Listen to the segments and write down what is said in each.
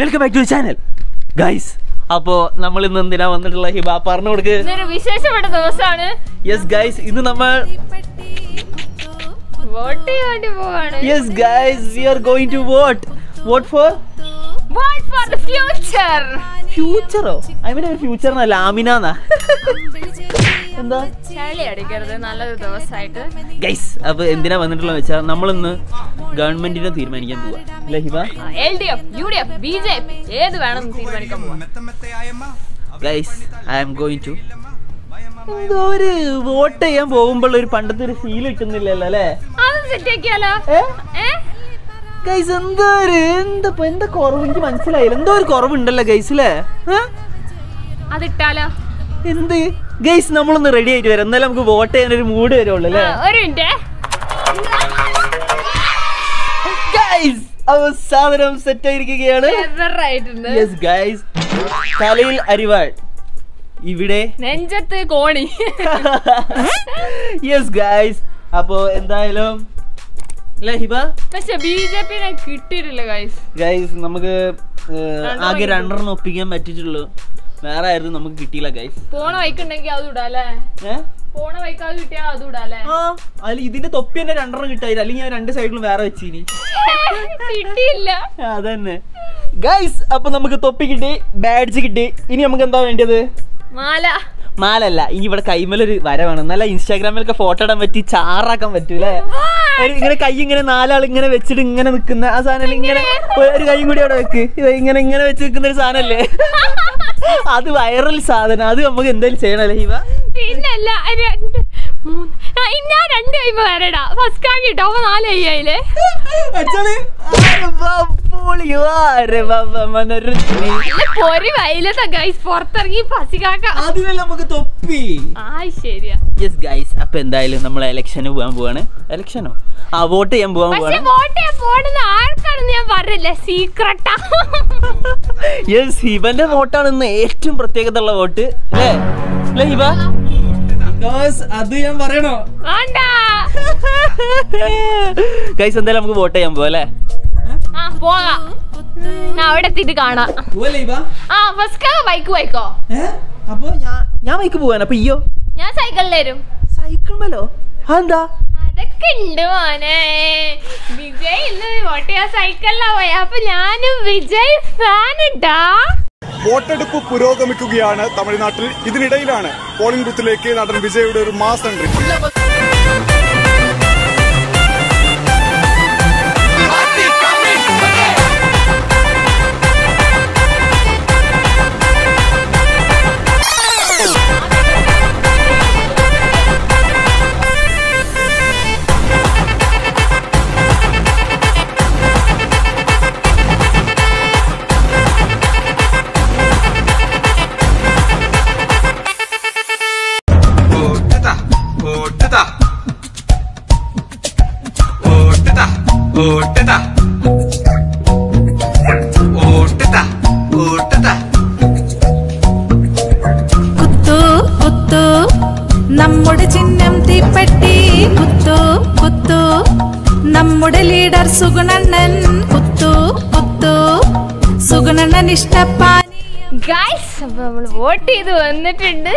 Welcome back to channel guys അപ്പോ നമ്മൾ ഇന്ന് എന്തിനാ വന്നിട്ടുള്ള ഹിബ പറഞ്ഞു കൊടുക്ക് ഇന്നൊരു വിശേഷപ്പെട്ട ദിവസമാണ് യെസ് ഗൈസ് ഇന്ന് നമ്മൾ വോട്ട് ചെയ്യാൻ വേണ്ടി പോവാണ് yes guys we are going to vote vote for vote for the future ഫ്യൂച്ചറോ ഐ മീൻ ഫ്യൂച്ചറിനല്ല ആമിനാന്നാ എന്താ ചളി അടിക്കരുത് നല്ലൊരു ദിവസമായിട്ട് ഗൈസ് അപ്പൊ എന്തിനാ വന്നിട്ടുള്ള വെച്ചാൽ നമ്മളിന്ന് ഗവൺമെന്റിനെ തീരുമാനിക്കാൻ പോവാ അല്ലേ Hiba L D F U D F B J P ഏത് വേണം തീരുമാനിക്കാൻ പോവാം guys I am going to എന്തോ ഒരു വോട്ട് ചെയ്യാൻ പോകുമ്പോൾ ഒരു പണ്ടത്തെ ഒരു ഫീൽ കിട്ടുന്നില്ലല്ലോ അല്ലേ അത് സെറ്റ് ആക്കിയാലോ ഏ? ഏ ഗൈസ് എന്തോ ഒരു എന്താ ഇപ്പൊ എന്താ കുറവ് എനിക്ക് മനസ്സിലായില്ല എന്തോ ഒരു കുറവുണ്ടല്ലോ ഗൈസ് അല്ലേ ഏ? അതിട്ടാലോ എന്ത് ഗൈസ് നമ്മളൊന്ന് റെഡി ആയിട്ട് വരാം എന്നാലും നമുക്ക് വോട്ട് ചെയ്യാൻ ഒരു മൂഡ് വരുള്ളൂ അല്ലേ ആ, ഒരു മിനിറ്റ് ഗൈസ് സാധനം സെറ്റ് ആയിരിക്കുകയാണ് ആയിട്ടുണ്ട് യെസ് ഗൈസ് തലയിൽ അരിവാൾ ഇവിടെ നെഞ്ചത്ത് കോണി യെസ് ഗൈസ് അപ്പോ എന്തായാലും അല്ലേ ഹിബ പക്ഷെ ബി ജെ പിനെ കിട്ടിയിട്ടില്ല ഗൈസ് ഗൈസ് നമുക്ക് ഏഹ്, രണ്ടെണ്ണം ആകെ കിട്ടും. രണ്ടെണ്ണം ഒപ്പിക്കാൻ പറ്റിയിട്ടുള്ളൂ വേറെ ആയിരുന്നു നമുക്ക് കിട്ടിയില്ല ഗൈസ് പോണ വൈക്കുണ്ടെങ്കിൽ അതും ഇടാല്ലേ ഏ പോണ വൈക്ക് അത് കിട്ടിയാൽ അതും ഇടാല്ലേ ആ അതിൽ ഇതിന്റെ തൊപ്പി തന്നെ രണ്ടെണ്ണം കിട്ടായില്ല അല്ലെങ്കിൽ ഞാൻ രണ്ട് സൈഡിലും വേറെ വെച്ചിനി കിട്ടിയില്ല അതന്നെ ഗൈസ് അപ്പൊ നമുക്ക് തൊപ്പി കിട്ടി ബാഡ്ജ് കിട്ടി ഇനി നമുക്ക് എന്താ വേണ്ടത് മാല മാലല്ല ഇനി ഇവിടെ കൈമലൊരു വര വേണം നല്ല ഇൻസ്റ്റാഗ്രാമിലൊക്കെ ഫോട്ടോ ഇടാൻ പറ്റി ചാറാക്കാൻ പറ്റൂലേ ഒരു ഇങ്ങനെ കൈ ഇങ്ങനെ നാലാൾ ഇങ്ങനെ വെച്ചിട്ട് ഇങ്ങനെ നിൽക്കുന്ന ആ സാധനം ഇങ്ങനെ ഒരു കൈയും കൂടി അവിടെ വെക്ക് ഇത് ഇങ്ങനെ ഇങ്ങനെ വെച്ച് നിൽക്കുന്ന ഒരു സാധനല്ലേ അത് വൈറൽ സാധനം അത് നമുക്ക് എന്തായാലും ചെയ്യണല്ലേ ഹിവ പിന്നല്ല രണ്ട് മൂന്ന് ആ, ഇനി ഞാൻ രണ്ട് കൈമ വരടാ ഫസ്റ്റ് കാക്കി കിട്ടോ അപ്പൊ നാല് കൈ ആയില്ലേ അച്ഛനെ അരെ വാ, പൊളിയോ, അരെ വാ, വാ, മനോരഞ്ജനി. നല്ല പൊരി വൈലത്തെ ഗൈസ് പുറത്തിറങ്ങി പസിക്കാക്ക അതിനല്ല നമുക്ക് തൊപ്പി ആ ശരിയാ യെസ് ഗൈസ് അപ്പൊ എന്തായാലും നമ്മൾ ഇലക്ഷന് പോകാൻ പോവാണ് ഇലക്ഷനോ ആ വോട്ട് ചെയ്യാൻ പോകാൻ പക്ഷെ പോവാണ് വോട്ട് ചെയ്യാൻ പോണെന്ന് ആർക്കാണെന്ന് ഞാൻ പറഞ്ഞില്ല സീക്രട്ടാ യെസ് ഹിബന്റെ വോട്ടാണ് ഇന്ന് ഏറ്റവും പ്രത്യേകത ഉള്ള വോട്ട് അല്ലേ അല്ലേ ഹിബ അത് ഞാൻ പറയണോ വേണ്ട ഗൈസ് എന്തായാലും നമുക്ക് വോട്ട് ചെയ്യാൻ പോവാ അല്ലേ ആ പോകാം ഞാൻ അവിടെ എത്തിയിട്ട് കാണാം പോവല്ലേ ഹിബ ആ ഫസ്റ്റ് ബൈക്ക് പോയിക്കോ അപ്പൊ ഞാൻ ഞാൻ ബൈക്ക് പോവാൻ അപ്പൊ ഇയ്യോ ഞാൻ സൈക്കിളിൽ വരും സൈക്കിൾ മേലോ അതെന്താ അതൊക്കെ ഉണ്ട് മോനെ വിജയ് ഇന്ന് വോട്ട് ചെയ്യാൻ സൈക്കിളിലാ പോയ അപ്പൊ ഞാനും വിജയ് ഫാൻ ഇട്ടാ വോട്ടെടുപ്പ് പുരോഗമിക്കുകയാണ് തമിഴ്നാട്ടിൽ ഇതിനിടയിലാണ് പോളിംഗ് ബൂത്തിലേക്ക് നടൻ വിജയുടെ ഒരു മാസ് എൻട്രി ഓട്ടതാ ഓട്ടതാ ഓട്ടതാ ഓട്ടതാ ഓട്ടതാ ഓട്ടതാ കുത്തു കുത്തു നമ്മുടെ ചിഹ്നം തീപ്പെട്ടി കുത്തു കുത്തു നമ്മുടെ ലീഡർ സുഗുണണ്ണൻ കുത്തു കുത്തു സുഗുണണ്ണൻ ഇഷ്ടപ്പാനി ഗൈസ് അപ്പൊ നമ്മൾ വോട്ട് ചെയ്ത് വന്നിട്ടുണ്ട്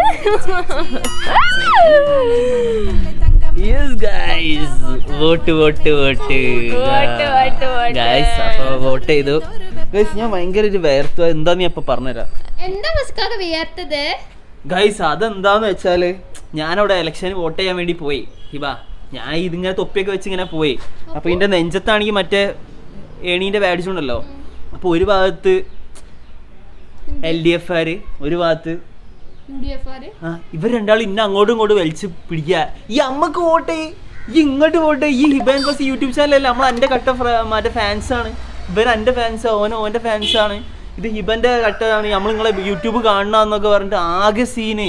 yes guys vote vote vote vote, vote, vote. Guys അപ്പൊ വോട്ട് ചെയ്തു ഗൈസ് ഞാൻ ഭയങ്കര ഒരു വേർത്തു എന്താന്ന് ഞാൻ ഇപ്പൊ പറഞ്ഞുതരാം എന്താ മസ്കാക വിയർത്തത് ഗൈസ് അതെന്താന്ന് വെച്ചാല് ഞാനവിടെ ഇലക്ഷന് വോട്ട് ചെയ്യാൻ വേണ്ടി പോയി ഹിബ ഞാൻ ഇതിങ്ങനെ തൊപ്പിയൊക്കെ വെച്ച് ഇങ്ങനെ പോയി അപ്പൊ ഇതിന്റെ നെഞ്ചത്താണെങ്കിൽ മറ്റേ ഏണീന്റെ ബാഡ്ജ് ഉണ്ടല്ലോ അപ്പൊ ഒരു ഭാഗത്ത് എൽ ഡി എഫ് ആര് ഒരു ഭാഗത്ത് ആ ഇവർ രണ്ടാളും ഇന്ന അങ്ങോട്ടും ഇങ്ങോട്ടും വലിച്ച് പിടിക്കുക ഈ അമ്മക്ക് വോട്ട് ചെയ്യ് ഈ ഇങ്ങോട്ട് വോട്ട് ചെയ്യ്. ഈ ഹിബാൻ കോസ് യൂട്യൂബ് ചാനലല്ലേ നമ്മൾ എൻ്റെ കട്ട ഫ്ര- മറ്റേ ഫാൻസ് ആണ് ഇവർ എൻ്റെ ഫാൻസ് ഓൻ ഓൻ്റെ ഫാൻസ് ആണ് ഇത് ഹിബന്റെ കട്ടതാണ് നമ്മൾ നിങ്ങളെ യൂട്യൂബ് കാണണമെന്നൊക്കെ പറഞ്ഞിട്ട് ആകെ സീന്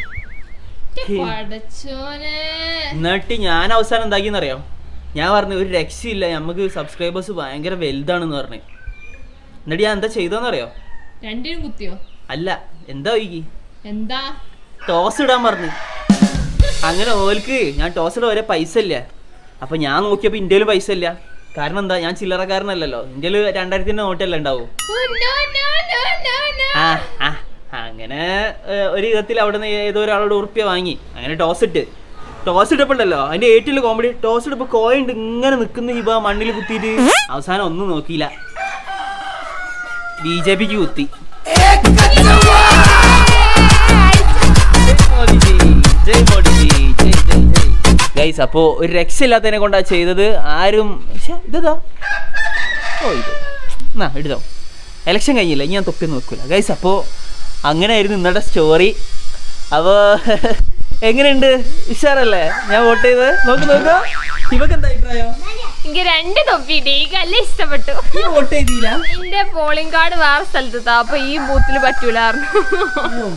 എന്നിട്ട് ഞാൻ അവസാനം എന്താക്കിയെന്നറിയാം ഞാൻ പറഞ്ഞു ഒരു രക്ഷയില്ല നമുക്ക് സബ്സ്ക്രൈബേഴ്സ് ഭയങ്കര വലുതാണെന്ന് പറഞ്ഞു എന്നിട്ട് ഞാൻ എന്താ ചെയ്തോന്നറിയോ രണ്ടിനും കുത്തിയോ അല്ല എന്താ വൈകി എന്താ ടോസ് ഇടാൻ പറഞ്ഞു അങ്ങനെ ഓൽക്ക് ഞാൻ ടോസ് ഇടാൻ ഒരേ പൈസ ഇല്ല അപ്പൊ ഞാൻ നോക്കിയപ്പോ ഇന്ത്യയിൽ പൈസ ഇല്ല കാരണം എന്താ ഞാൻ ചില്ലറക്കാരനല്ലല്ലോ ഇന്ത്യയിൽ രണ്ടായിരത്തിന്റെ നോട്ടല്ലേ ഉണ്ടാവും Oh, no, no, no, no, no. ആ ആ അങ്ങനെ ഏഹ്, ഒരു വിധത്തിൽ അവിടെ നിന്ന് ഏതോ ഒരാളോട് ഉറുപ്പ്യ വാങ്ങി അങ്ങനെ ടോസ് ഇട്ട് ടോസ് ഇട്ടപ്പോണ്ടല്ലോ അതിന്റെ ഏറ്റവും കോമഡി ടോസ് ഇട്ടപ്പോ കോയുണ്ട് ഇങ്ങനെ നിൽക്കുന്ന ഹിബ മണ്ണിൽ കുത്തിയിട്ട് അവസാനം ഒന്നും നോക്കിയില്ല ബി ജെ പിക്ക് കുത്തി ഗൈസ് അപ്പോ ഒരു രക്ഷയില്ലാത്തതിനെ കൊണ്ടാ ചെയ്തത് ആരും ശ്ശെ, ഇതെന്താ ഓ ഇത് എന്നാ എടുത്തോ എലക്ഷൻ കഴിഞ്ഞില്ല ഇനി ഞാൻ തൊപ്പിയൊന്നും വെക്കൂല ഗൈസ് അപ്പോൾ അങ്ങനെയായിരുന്നു ഇന്നത്തെ സ്റ്റോറി അപ്പോൾ എങ്ങനെയുണ്ട് ഉഷാറല്ലേ ഞാൻ വോട്ട് ചെയ്ത് നോക്ക് നോക്കോ ഇവക്ക് എന്താ അഭിപ്രായം എനിക്ക് രണ്ട് തൊപ്പിയിട്ട് ഈ കല്ല് ഇഷ്ടപ്പെട്ടു നീ വോട്ട് ചെയ്തില്ല എന്റെ പോളിംഗ് കാർഡ് വേറെ സ്ഥലത്താ അപ്പൊ ഈ ബൂത്തിൽ പറ്റൂലായിരുന്നു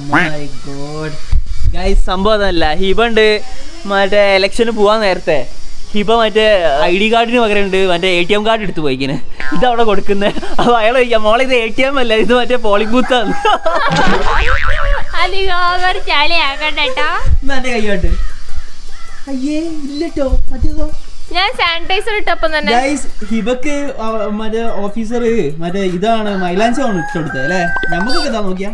ഗൈസ് സംഭവം അതല്ല ഹിബ ഉണ്ട് മറ്റേ ഇലക്ഷന് പോവാൻ നേരത്തെ ഹിബ മറ്റേ ഐ ഡി കാർഡിന് പകരം ഉണ്ട് മറ്റേ എ ടി എം കാർഡ് എടുത്ത് പോയിക്കിന് ഇത് അവിടെ കൊടുക്കുന്നത് അപ്പൊ അയാൾ ചോദിക്കാം മോളെ ഇത് എ ടി എം അല്ല ഇത് മറ്റേ പോളിംഗ് ബൂത്താണ് അധികം ഓവർ ചളിയാക്കണ്ടട്ടോ എന്നാ എന്റെ കൈകാട്ട് അയ്യേ ഇല്ലട്ടോ മറ്റേതോ ഞാൻ സാനിറ്റൈസർ ഇട്ടപ്പം തന്നെ ഗൈസ് ഹിബക്ക് ആ- മറ്റേ ഓഫീസർ മറ്റേ ഇതാണ് മൈലാഞ്ചി ആണ് ഇട്ടുകൊടുത്തത് അല്ലേ നമുക്കൊക്കെ ഇതാ നോക്കിയാ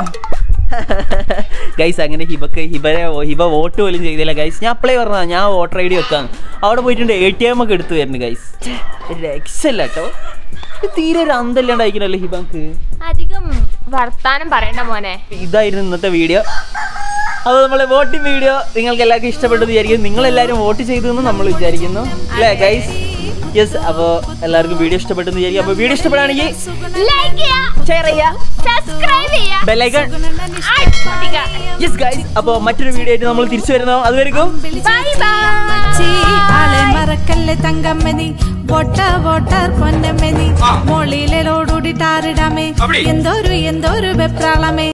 ഗൈസ് അങ്ങനെ ഹിബക്ക് ഹിബനെ ഹിബ വോട്ട് പോലും ചെയ്തില്ല ഗൈസ് ഞാൻ അപ്ലൈ പറഞ്ഞതാ ഞാൻ വോട്ടർ ഐ ഡി വെക്കാന്ന് അവിടെ പോയിട്ടുണ്ട് എ ടി എം ഒക്കെ എടുത്തു വരുന്നു ഗൈസ് രക്ഷല്ല കേട്ടോ തീരെ ഒരു അന്തല്ലാണ്ടായിരിക്കണല്ലോ ഹിബക്ക് അധികം വർത്താനം പറയണ്ട മോനെ ഇതായിരുന്നു ഇന്നത്തെ വീഡിയോ അപ്പോൾ നമ്മളെ വോട്ടിംഗ് വീഡിയോ നിങ്ങൾക്ക് എല്ലാവർക്കും ഇഷ്ടപ്പെട്ടു വിചാരിക്കുന്നു നിങ്ങൾ എല്ലാവരും വോട്ട് ചെയ്തു എന്ന് നമ്മൾ വിചാരിക്കുന്നു അല്ലേ ഗൈസ് യെസ് അപ്പോൾ എല്ലാവർക്കും വീഡിയോ ഇഷ്ടപ്പെട്ടെന്ന് വിചാരിക്കും അപ്പോൾ വീഡിയോ ഇഷ്ടപ്പെടുകയാണെങ്കിൽ ലൈക്ക് ചെയ്യാ ഷെയർ ചെയ്യുക സബ്സ്ക്രൈബ് ചെയ്യാ ബെല്ലൈക്കൺ അടിപൊളിക. യെസ് ഗൈസ് അപ്പോൾ മറ്റൊരു വീഡിയോ ആയിട്ട് നമ്മൾ തിരിച്ചു വരുന്നു അതുവരെക്കും ബൈ ബൈ ചീ, ആളെ മറക്കല്ലേ തങ്കമ്മനി വോട്ട വോട്ടർ പൊന്നമ്മനി മോളിലോടുകൂടി ടാറിടാമേ അപ്പടി. എന്തോരു എന്തോരു വെപ്രാളമേ